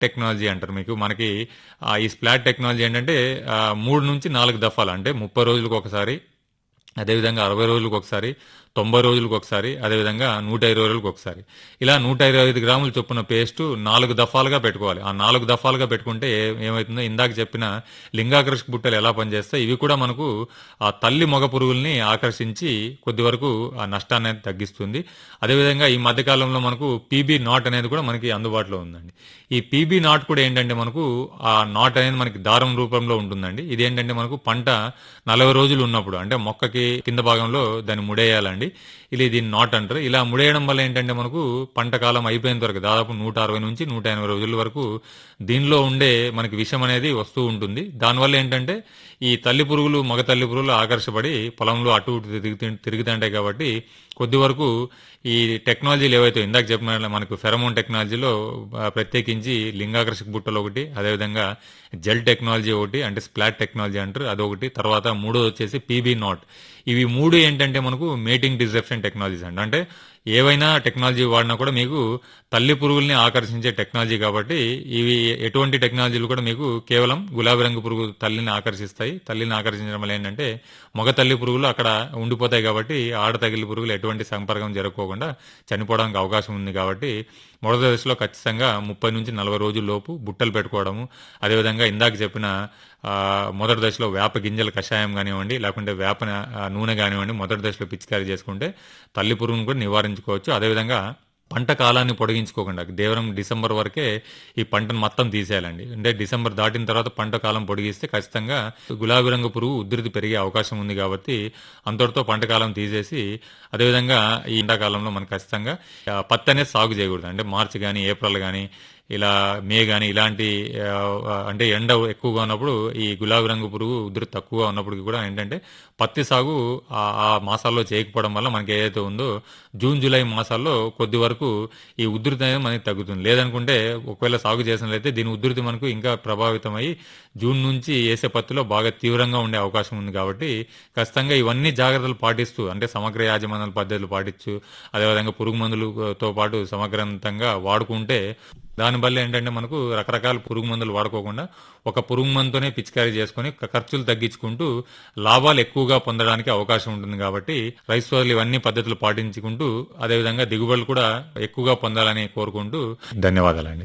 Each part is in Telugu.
టెక్నాలజీ అంటారు మీకు మనకి ఆ, ఈ స్ప్లాట్ టెక్నాలజీ ఏంటంటే ఆ, మూడు నుంచి నాలుగు దఫాలు అంటే ముప్పై రోజులకు ఒకసారి అదేవిధంగా అరవై రోజులకు ఒకసారి తొంభై రోజులకు ఒకసారి అదేవిధంగా నూట ఇరవై రోజులకు ఒకసారి ఇలా నూట ఇరవై ఐదు గ్రాములు చొప్పున పేస్ట్ నాలుగు దఫాలుగా పెట్టుకోవాలి ఆ నాలుగు దఫాలుగా పెట్టుకుంటే ఏ- ఏమవుతుందో ఇందాక చెప్పిన లింగాకర్షక బుట్టలు ఎలా పనిచేస్తాయి ఇవి కూడా మనకు ఆ తల్లి మగ పురుగుల్ని ఆకర్షించి కొద్ది వరకు ఆ నష్టాన్ని అనేది తగ్గిస్తుంది అదేవిధంగా ఈ మధ్యకాలంలో మనకు పీబీ నాట్ అనేది కూడా మనకి అందుబాటులో ఉందండి ఈ పీబీ నాట్ కూడా ఏంటంటే మనకు ఆ నాట్ అనేది మనకి దారం రూపంలో ఉంటుందండి ఇది ఏంటంటే మనకు పంట నలభై రోజులు ఉన్నప్పుడు అంటే మొక్కకి కింద భాగంలో దాన్ని ముడేయాలండి ఇలా దీన్ని నాట్ అంటారు ఇలా ముడేయడం వల్ల ఏంటంటే మనకు పంట కాలం అయిపోయేంత వరకు దాదాపు నూట అరవై నుంచి నూట ఎనభై రోజుల వరకు దీనిలో ఉండే మనకి విషం అనేది వస్తూ ఉంటుంది దానివల్ల ఏంటంటే ఈ తల్లి పురుగులు మగ తల్లి పురుగులు ఆకర్షపడి పొలంలో అటు ఇటు తిరుగుతూ తిరుగుతుంటాయి కాబట్టి కొద్ది వరకు ఈ టెక్నాలజీలు ఏవైతే ఇందాక చెప్పిన మనకు ఫెరమోన్ టెక్నాలజీలో ఆ, ప్రత్యేకించి లింగాకర్షక బుట్టలు ఒకటి అదేవిధంగా జెల్ టెక్నాలజీ ఒకటి అంటే స్ప్లాట్ టెక్నాలజీ అంటారు అదొకటి తర్వాత మూడోది వచ్చేసి పీబీ నాట్ ఇవి మూడు ఏంటంటే మనకు మేటింగ్ డిసెప్షన్ టెక్నాలజీస్ అండి అంటే ఏవైనా టెక్నాలజీ వాడినా కూడా మీకు తల్లి పురుగుల్ని ఆకర్షించే టెక్నాలజీ కాబట్టి ఇవి ఎటువంటి టెక్నాలజీలు కూడా మీకు కేవలం గులాబీ రంగు పురుగు తల్లిని ఆకర్షిస్తాయి తల్లిని ఆకర్షించడం వల్ల ఏంటంటే మగ తల్లి పురుగులు అక్కడ ఉండిపోతాయి కాబట్టి ఆడ తగిలి పురుగులు ఎటువంటి సంపర్కం జరగకోకుండా చనిపోవడానికి అవకాశం ఉంది కాబట్టి మొదటి దశలో ఖచ్చితంగా ముప్పై నుంచి నలభై రోజుల లోపు బుట్టలు పెట్టుకోవడము అదేవిధంగా ఇందాక చెప్పిన ఆ, మొదటి దశలో వేప గింజల కషాయం కానివ్వండి లేకుంటే వేప ఆ, నూనె కానివ్వండి మొదటి దశలో పిచికారీ చేసుకుంటే తల్లి పురుగును కూడా నివారించుకోవచ్చు అదేవిధంగా పంట కాలాన్ని పొడిగించుకోకుండా దేవరం డిసెంబర్ వరకే ఈ పంటను మొత్తం తీసేయాలండి అంటే డిసెంబర్ దాటిన తర్వాత పంట కాలం పొడిగిస్తే ఖచ్చితంగా గులాబీ రంగు పురుగు ఉధృతి పెరిగే అవకాశం ఉంది కాబట్టి అంతటితో పంట కాలం తీసేసి అదేవిధంగా ఈ ఎండాకాలంలో మనకు ఖచ్చితంగా ఆ, పత్తి అనేది సాగు చేయకూడదు అంటే మార్చి కానీ ఏప్రిల్ కానీ ఇలా మే కానీ ఇలాంటి ఆ, అంటే ఎండ ఎక్కువగా ఉన్నప్పుడు ఈ గులాబీ రంగు పురుగు ఉధృతి తక్కువగా ఉన్నప్పటికీ కూడా ఏంటంటే పత్తి సాగు ఆ ఆ మాసాల్లో చేయకపోవడం వల్ల మనకి ఏదైతే ఉందో జూన్ జూలై మాసాల్లో కొద్ది వరకు ఈ ఉధృతి అనేది మనకి తగ్గుతుంది లేదనుకుంటే ఒకవేళ సాగు చేసినట్లయితే దీని ఉధృతి మనకు ఇంకా ప్రభావితమై జూన్ నుంచి వేసే పత్తిలో బాగా తీవ్రంగా ఉండే అవకాశం ఉంది కాబట్టి ఖచ్చితంగా ఇవన్నీ జాగ్రత్తలు పాటిస్తూ అంటే సమగ్ర యాజమాన్యాల పద్ధతులు పాటించు అదేవిధంగా పురుగు మందులతో పాటు సమగ్రంతంగా వాడుకుంటే దానివల్ల ఏంటంటే మనకు రకరకాల పురుగు మందులు వాడుకోకుండా ఒక పురుగు మందుతోనే పిచికారీ చేసుకుని క- ఖర్చులు తగ్గించుకుంటూ లాభాలు ఎక్కువగా పొందడానికి అవకాశం ఉంటుంది కాబట్టి రైతు సోదరులు ఇవన్నీ పద్ధతులు పాటించుకుంటూ అదేవిధంగా దిగుబడులు కూడా ఎక్కువగా పొందాలని కోరుకుంటూ ధన్యవాదాలండి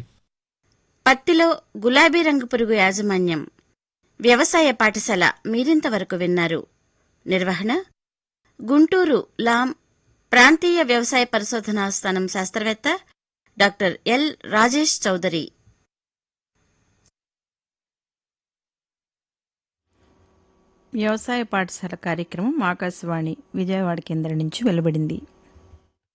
పత్తిలో గులాబీ రంగు పురుగు యాజమాన్యం వ్యవసాయ పాఠశాల మీరింతవరకు విన్నారు నిర్వహణ గుంటూరు లాం ప్రాంతీయ వ్యవసాయ పరిశోధనా స్థానం శాస్త్రవేత్త డాక్టర్ ఎల్ రాజేష్ చౌదరి వ్యవసాయ పాఠశాల కార్యక్రమం ఆకాశవాణి విజయవాడ కేంద్రం నుంచి వెలువడింది